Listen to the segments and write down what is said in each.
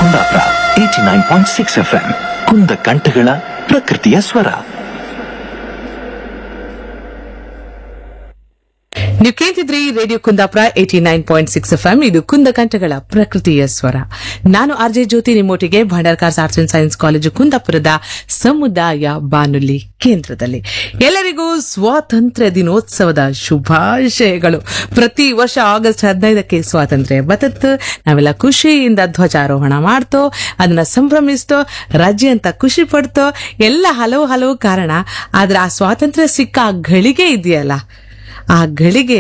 Kundapura eighty nine point six F M ಕುಂದ ಕಂಠಗಳ ಪ್ರಕೃತಿಯ ಸ್ವರ ನೀವು ಕೇಳ್ತಿದ್ರಿ radio Kundapura eighty nine point six F M ಇದು ಕುಂದಕಂಠಗಳ ಪ್ರಕೃತಿಯ ಸ್ವರ ನಾನು ಆರ್ ಜೆ ಜ್ಯೋತಿ ನಿಮ್ಮೊಟ್ಟಿಗೆ Bhandarkars arts and science college ಕುಂದಾಪುರದ ಸಮುದಾಯ ಬಾನುಲಿ ಕೇಂದ್ರದಲ್ಲಿ ಎಲ್ಲರಿಗೂ ಸ್ವಾತಂತ್ರ್ಯ ದಿನೋತ್ಸವದ ಶುಭಾಶಯಗಳು ಪ್ರತಿ ವರ್ಷ ಆಗಸ್ಟ್ ಹದಿನೈದಕ್ಕೆ ಸ್ವಾತಂತ್ರ್ಯ ಬತತ್ತು ನಾವೆಲ್ಲ ಖುಷಿಯಿಂದ ಧ್ವಜಾರೋಹಣ ಮಾಡ್ತೋ ಅದನ್ನ ಸಂಭ್ರಮಿಸ್ತೋ ರಜೆ ಅಂತ ಖುಷಿ ಪಡ್ತೋ ಎಲ್ಲ ಹಲವು ಹಲವು ಕಾರಣ ಆದ್ರೆ ಆ ಸ್ವಾತಂತ್ರ್ಯ ಸಿಕ್ಕ ಆ ಘಳಿಗೆ ಇದೆಯಲ್ಲ ಆ ಗಳಿಗೆ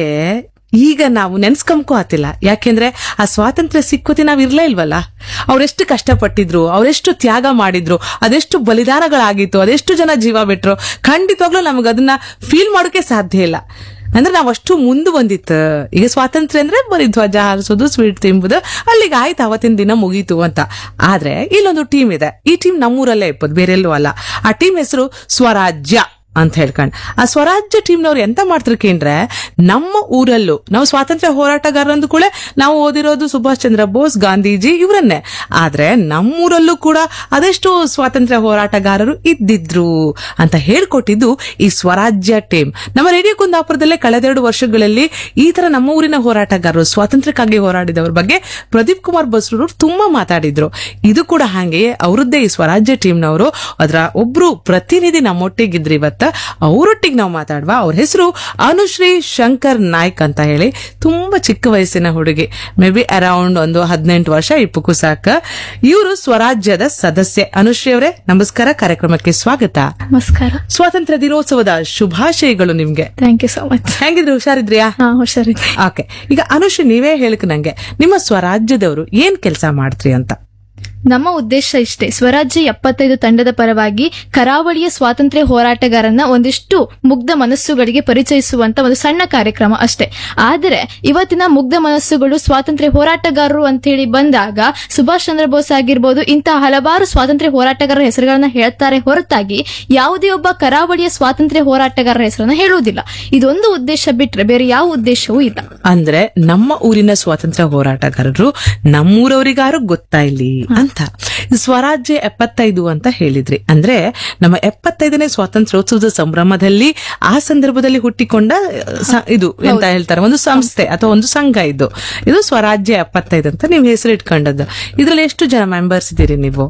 ಈಗ ನಾವು ನೆನ್ಸ್ಕೊಂಬಕೂ ಆತಿಲ್ಲ ಯಾಕೆಂದ್ರೆ ಆ ಸ್ವಾತಂತ್ರ್ಯ ಸಿಕ್ಕೋತಿ ನಾವ್ ಇರ್ಲೇ ಇಲ್ವಲ್ಲ ಅವರೆಷ್ಟು ಕಷ್ಟಪಟ್ಟಿದ್ರು ಅವರೆಷ್ಟು ತ್ಯಾಗ ಮಾಡಿದ್ರು ಅದೆಷ್ಟು ಬಲಿದಾನಗಳಾಗಿತ್ತು ಅದೆಷ್ಟು ಜನ ಜೀವ ಬಿಟ್ರು ಖಂಡಿತವಾಗ್ಲೂ ನಮಗ್ ಅದನ್ನ ಫೀಲ್ ಮಾಡೋಕೆ ಸಾಧ್ಯ ಇಲ್ಲ ಅಂದ್ರೆ ನಾವ್ ಅಷ್ಟು ಮುಂದೆ ಬಂದಿತ್ತು ಈಗ ಸ್ವಾತಂತ್ರ್ಯ ಅಂದ್ರೆ ಬರೀ ಧ್ವಜ ಹಾರಿಸೋದು ಸ್ವೀಟ್ ತಿಂಬುದು ಅಲ್ಲಿಗೆ ಆಯ್ತು ಅವತ್ತಿನ ದಿನ ಮುಗೀತು ಅಂತ ಆದ್ರೆ ಇಲ್ಲೊಂದು ಟೀಮ್ ಇದೆ ಈ ಟೀಮ್ ನಮ್ಮೂರಲ್ಲೇ ಇಪ್ಪದು ಬೇರೆ ಎಲ್ಲೂ ಅಲ್ಲ ಆ ಟೀಮ್ ಹೆಸರು ಸ್ವರಾಜ್ಯ ಅಂತ ಹೇಳ್ಕೊಂಡು ಆ ಸ್ವರಾಜ್ಯ ಟೀಮ್ನವ್ರು ಎಂತ ಮಾಡ್ತಾರೆ ಕೇಂದ್ರೆ ನಮ್ಮ ಊರಲ್ಲೂ ನಾವು ಸ್ವಾತಂತ್ರ್ಯ ಹೋರಾಟಗಾರ ಅಂದ ಕೂಡ ನಾವು ಓದಿರೋದು ಸುಭಾಷ್ ಚಂದ್ರ ಬೋಸ್ ಗಾಂಧೀಜಿ ಇವರನ್ನೇ ಆದ್ರೆ ನಮ್ಮೂರಲ್ಲೂ ಕೂಡ ಅದೆಷ್ಟು ಸ್ವಾತಂತ್ರ್ಯ ಹೋರಾಟಗಾರರು ಇದ್ದಿದ್ರು ಅಂತ ಹೇಳ್ಕೊಟ್ಟಿದ್ದು ಈ ಸ್ವರಾಜ್ಯ ಟೀಮ್ ನಮ್ಮ ರೇಡಿಯೋ ಕುಂದಾಪುರದಲ್ಲೇ ಕಳೆದೆರಡು ವರ್ಷಗಳಲ್ಲಿ ಈ ತರ ನಮ್ಮ ಊರಿನ ಹೋರಾಟಗಾರರು ಸ್ವಾತಂತ್ರ್ಯಕ್ಕಾಗಿ ಹೋರಾಡಿದವರ ಬಗ್ಗೆ ಪ್ರದೀಪ್ ಕುಮಾರ್ ಬಸ್ರೂರು ತುಂಬಾ ಮಾತಾಡಿದ್ರು ಇದು ಕೂಡ ಹಾಗೆಯೇ ಅವರದ್ದೇ ಈ ಸ್ವರಾಜ್ಯ ಟೀಮ್ನವರು ಅದರ ಒಬ್ರು ಪ್ರತಿನಿಧಿ ನಮ್ಮೊಟ್ಟಿಗಿದ್ರು ಇವತ್ತ ಅವರೊಟ್ಟಿಗೆ ನಾವು ಮಾತಾಡುವ ಅವ್ರ ಹೆಸರು ಅನುಶ್ರೀ ಶಂಕರ್ ನಾಯ್ಕ್ ಅಂತ ಹೇಳಿ ತುಂಬಾ ಚಿಕ್ಕ ವಯಸ್ಸಿನ ಹುಡುಗಿ ಮೇ ಬಿ ಅರೌಂಡ್ ಒಂದು ಹದಿನೆಂಟು ವರ್ಷ ಇಪ್ಪಕ್ಕೂ ಸಾಕ ಇವರು ಸ್ವರಾಜ್ಯದ ಸದಸ್ಯೆ ಅನುಶ್ರೀ ಅವರೇ ನಮಸ್ಕಾರ ಕಾರ್ಯಕ್ರಮಕ್ಕೆ ಸ್ವಾಗತ ನಮಸ್ಕಾರ ಸ್ವಾತಂತ್ರ್ಯ ದಿನೋತ್ಸವದ ಶುಭಾಶಯಗಳು ನಿಮ್ಗೆ ಥ್ಯಾಂಕ್ ಯು ಸೋ ಮಚ್ ಹೆಂಗಿದ್ರೆ ಹುಷಾರಿದ್ರಿಯಾ ಹಾ ಹುಷಾರಿದೆ ಓಕೆ ಈಗ ಅನುಶ್ರೀ ನೀವೇ ಹೇಳಕ್ ನಂಗೆ ನಿಮ್ಮ ಸ್ವರಾಜ್ಯದವರು ಏನ್ ಕೆಲಸ ಮಾಡ್ತ್ರಿ ಅಂತ ನಮ್ಮ ಉದ್ದೇಶ ಇಷ್ಟೇ ಸ್ವರಾಜ್ಯ ಎಪ್ಪತ್ತೈದು ತಂಡದ ಪರವಾಗಿ ಕರಾವಳಿಯ ಸ್ವಾತಂತ್ರ್ಯ ಹೋರಾಟಗಾರನ ಒಂದಿಷ್ಟು ಮುಗ್ಧ ಮನಸ್ಸುಗಳಿಗೆ ಪರಿಚಯಿಸುವಂತ ಒಂದು ಸಣ್ಣ ಕಾರ್ಯಕ್ರಮ ಅಷ್ಟೇ ಆದರೆ ಇವತ್ತಿನ ಮುಗ್ಧ ಮನಸ್ಸುಗಳು ಸ್ವಾತಂತ್ರ್ಯ ಹೋರಾಟಗಾರರು ಅಂತ ಹೇಳಿ ಬಂದಾಗ ಸುಭಾಷ್ ಚಂದ್ರ ಬೋಸ್ ಆಗಿರ್ಬೋದು ಇಂತಹ ಹಲವಾರು ಸ್ವಾತಂತ್ರ್ಯ ಹೋರಾಟಗಾರರ ಹೆಸರುಗಳನ್ನ ಹೇಳ್ತಾರೆ ಹೊರತಾಗಿ ಯಾವುದೇ ಒಬ್ಬ ಕರಾವಳಿಯ ಸ್ವಾತಂತ್ರ್ಯ ಹೋರಾಟಗಾರರ ಹೆಸರನ್ನ ಹೇಳುವುದಿಲ್ಲ ಇದೊಂದು ಉದ್ದೇಶ ಬಿಟ್ರೆ ಬೇರೆ ಯಾವ ಉದ್ದೇಶವೂ ಇಲ್ಲ ಅಂದ್ರೆ ನಮ್ಮ ಊರಿನ ಸ್ವಾತಂತ್ರ್ಯ ಹೋರಾಟಗಾರರು ನಮ್ಮೂರವರಿಗಾರು ಗೊತ್ತಾ ಇಲ್ಲಿ ಅಂತ ಸ್ವರಾಜ್ಯ ಎಪ್ಪತ್ತೈದು ಅಂತ ಹೇಳಿದ್ರಿ ಅಂದ್ರೆ ನಮ್ಮ ಎಪ್ಪತ್ತೈದನೇ ಸ್ವಾತಂತ್ರ್ಯೋತ್ಸವದ ಸಂಭ್ರಮದಲ್ಲಿ ಆ ಸಂದರ್ಭದಲ್ಲಿ ಹುಟ್ಟಿಕೊಂಡ ಸ- ಇದು ಎಂತ ಹೇಳ್ತಾರೆ ಒಂದು ಸಂಸ್ಥೆ ಅಥವಾ ಒಂದು ಸಂಘ ಇದು ಇದು ಸ್ವರಾಜ್ಯ ಎಪ್ಪತ್ತೈದು ಅಂತ ನೀವು ಹೆಸರು ಇಟ್ಕೊಂಡದ್ದು ಇದ್ರಲ್ಲಿ ಎಷ್ಟು ಜನ ಮೆಂಬರ್ಸ್ ಇದ್ದೀರಿ ನೀವು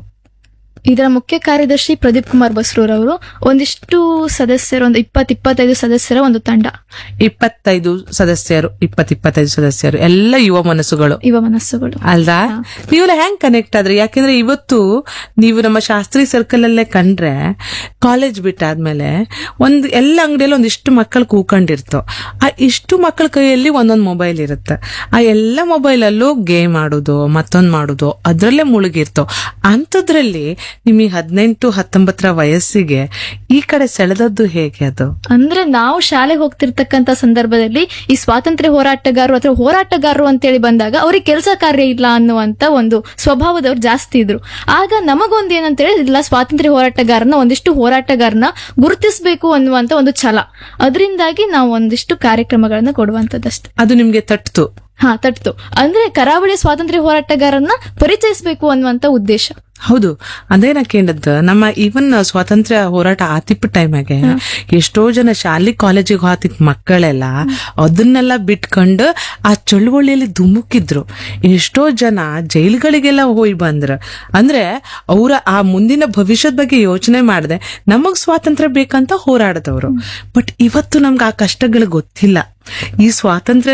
ಇದರ ಮುಖ್ಯ ಕಾರ್ಯದರ್ಶಿ ಪ್ರದೀಪ್ ಕುಮಾರ್ ಬಸ್ರೂರ್ ಅವರು ಒಂದಿಷ್ಟು ಸದಸ್ಯರು ಒಂದು ಇಪ್ಪತ್ ಇಪ್ಪತ್ತೈದು ಸದಸ್ಯರ ಒಂದು ತಂಡ ಇಪ್ಪತ್ತೈದು ಸದಸ್ಯರು ಇಪ್ಪತ್ ಇಪ್ಪತ್ತೈದು ಸದಸ್ಯರು ಎಲ್ಲ ಯುವ ಮನಸ್ಸುಗಳು ಯುವ ಮನಸ್ಸುಗಳು ಅಲ್ವಾ ನೀವೆಲ್ಲ ಹೆಂಗ್ ಕನೆಕ್ಟ್ ಆದ್ರಿ ಯಾಕೆಂದ್ರೆ ಇವತ್ತು ನೀವು ನಮ್ಮ ಶಾಸ್ತ್ರಿ ಸರ್ಕಲ್ ಅಲ್ಲೇ ಕಂಡ್ರೆ ಕಾಲೇಜ್ ಬಿಟ್ಟಾದ್ಮೇಲೆ ಒಂದ್ ಎಲ್ಲ ಅಂಗಡಿಯಲ್ಲಿ ಒಂದಿಷ್ಟು ಮಕ್ಕಳು ಕೂಕೊಂಡಿರ್ತೋ ಆ ಇಷ್ಟು ಮಕ್ಕಳ ಕೈಯಲ್ಲಿ ಒಂದೊಂದು ಮೊಬೈಲ್ ಇರುತ್ತೆ ಆ ಎಲ್ಲ ಮೊಬೈಲ್ ಅಲ್ಲೂ ಗೇಮ್ ಆಡೋದು ಮತ್ತೊಂದ್ ಮಾಡೋದು ಅದ್ರಲ್ಲೇ ಮುಳುಗಿರ್ತೋ ಅಂಥದ್ರಲ್ಲಿ ನಿಮಗೆ ಹದಿನೆಂಟು ಹತ್ತೊಂಬತ್ತರ ವಯಸ್ಸಿಗೆ ಈ ಕಡೆ ಸೆಳೆದದ್ದು ಹೇಗೆ ಅದು ಅಂದ್ರೆ ನಾವು ಶಾಲೆಗೆ ಹೋಗ್ತಿರ್ತಕ್ಕಂತ ಸಂದರ್ಭದಲ್ಲಿ ಈ ಸ್ವಾತಂತ್ರ್ಯ ಹೋರಾಟಗಾರರು ಅಥವಾ ಹೋರಾಟಗಾರರು ಅಂತೇಳಿ ಬಂದಾಗ ಅವ್ರಿಗೆ ಕೆಲಸ ಕಾರ್ಯ ಇಲ್ಲ ಅನ್ನುವಂತ ಒಂದು ಸ್ವಭಾವದವ್ರು ಜಾಸ್ತಿ ಇದ್ರು ಆಗ ನಮಗೊಂದು ಏನಂತ ಹೇಳಿ ಇಲ್ಲ ಸ್ವಾತಂತ್ರ್ಯ ಹೋರಾಟಗಾರನ ಒಂದಿಷ್ಟು ಹೋರಾಟಗಾರನ ಗುರುತಿಸಬೇಕು ಅನ್ನುವಂತ ಒಂದು ಛಲ ಅದರಿಂದಾಗಿ ನಾವು ಒಂದಿಷ್ಟು ಕಾರ್ಯಕ್ರಮಗಳನ್ನ ಕೊಡುವಂತದ್ದಷ್ಟೇ ಅದು ನಿಮ್ಗೆ ತಟ್ತು ಹಾ ತಟ್ತು ಅಂದ್ರೆ ಕರಾವಳಿಯ ಸ್ವಾತಂತ್ರ್ಯ ಹೋರಾಟಗಾರನ್ನ ಪರಿಚಯಿಸಬೇಕು ಅನ್ನುವಂತ ಉದ್ದೇಶ ಹೌದು ಅದೇ ನಾ ಕೇಳಿದ್ದು ನಮ್ಮ ಈವನ್ ಸ್ವಾತಂತ್ರ್ಯ ಹೋರಾಟ ಆತಿಪ್ಪ ಟೈಮಾಗೆ ಎಷ್ಟೋ ಜನ ಶಾಲೆ ಕಾಲೇಜಿಗೆ ಹೋತಿದ್ ಮಕ್ಕಳೆಲ್ಲ ಅದನ್ನೆಲ್ಲ ಬಿಟ್ಕೊಂಡು ಆ ಚಳುವಳಿಯಲ್ಲಿ ಧುಮುಕಿದ್ರು ಎಷ್ಟೋ ಜನ ಜೈಲ್ಗಳಿಗೆಲ್ಲ ಹೋಗಿ ಬಂದ್ರ ಅಂದ್ರೆ ಅವರ ಆ ಮುಂದಿನ ಭವಿಷ್ಯದ ಬಗ್ಗೆ ಯೋಚನೆ ಮಾಡದೆ ನಮಗ್ ಸ್ವಾತಂತ್ರ್ಯ ಬೇಕಂತ ಹೋರಾಡದವರು ಬಟ್ ಇವತ್ತು ನಮ್ಗೆ ಆ ಕಷ್ಟಗಳು ಗೊತ್ತಿಲ್ಲ ಈ ಸ್ವಾತಂತ್ರ್ಯ